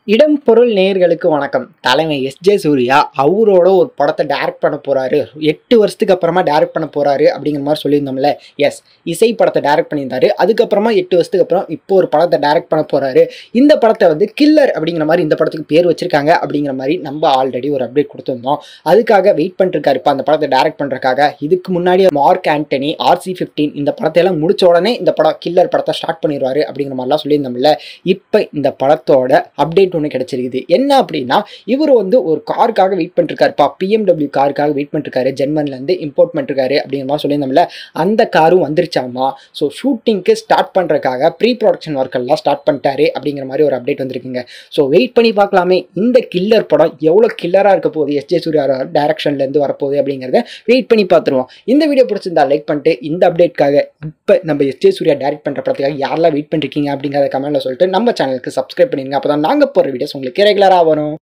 இடம் பொருள் நேயர்களுக்கு வணக்கம் தலைமை எஸ் ஜே சூர்யா அவரோட ஒரு படத்தை டைரக்ட் பண்ண போறாரு எட்டு வருஷத்துக்கு அப்புறமா டைரக்ட் பண்ண போறாரு அப்படிங்கிற மாதிரி சொல்லியிருந்தோம்ல எஸ் இசை படத்தை டைரக்ட் பண்ணியிருந்தாரு அதுக்கப்புறமா எட்டு வருஷத்துக்கு அப்புறம் இப்போ ஒரு படத்தை டைரக்ட் பண்ண போறாரு இந்த படத்தை வந்து கில்லர் அப்படிங்கிற மாதிரி இந்த படத்துக்கு பேர் வச்சிருக்காங்க அப்படிங்கிற மாதிரி நம்ம ஆல்ரெடி ஒரு அப்டேட் கொடுத்துருந்தோம் அதுக்காக வெயிட் பண்ணிருக்காரு இப்போ அந்த படத்தை டைரக்ட் பண்றதுக்காக இதுக்கு முன்னாடி மார்க் ஆண்டனி ஆர்சி ஃபிஃப்டீன் இந்த படத்தை எல்லாம் முடிச்ச உடனே இந்த படம் கில்லர் படத்தை ஸ்டார்ட் பண்ணிடுவாரு அப்படிங்கிற மாதிரிலாம் சொல்லியிருந்தோம்ல இப்போ இந்த படத்தோட அப்டேட் ஒன்று கிடைச்சிருக்குது என்ன அப்படின்னா இவர் வந்து ஒரு காருக்காக வெயிட் பண்ணிருக்காருப்பா பிஎம்டபிள்யூ காருக்காக வெயிட் பண்ணிருக்காரு ஜெர்மன்லேருந்து இம்போர்ட் பண்ணிருக்காரு அப்படிங்கிற மாதிரி சொல்லியிருந்தோம்ல அந்த காரும் வந்துருச்சாமா ஸோ ஷூட்டிங்க்கு ஸ்டார்ட் பண்ணுறதுக்காக ப்ரீ ப்ரொடக்ஷன் ஒர்க் எல்லாம் ஸ்டார்ட் பண்ணிட்டாரு அப்படிங்கிற மாதிரி ஒரு அப்டேட் வந்திருக்குங்க ஸோ வெயிட் பண்ணி பார்க்கலாமே இந்த கில்லர் படம் எவ்வளோ கில்லராக இருக்க போகுது எஸ் ஜே சூர்யா டைரக்ஷன்லேருந்து வரப்போகுது அப்படிங்கிறத வெயிட் பண்ணி பார்த்துருவோம் இந்த வீடியோ பிடிச்சிருந்தா லைக் பண்ணிட்டு இந்த அப்டேட்காக இப்போ நம்ம எஸ் ஜே சூர்யா டைரக்ட் பண்ணுற படத்துக்காக யாரெல்லாம் வெயிட் பண்ணிருக்கீங்க அப்படிங்கிறத கமெண்ட்டில் சொல்லிட்டு நம்ம சேனலுக்கு சப்ஸ்கிரைப் பண்ணிருங்க அப்போ தான் நாங்கள் போகிற வீடியோஸ் உங்களுக்கு ரெகுலராக வரும்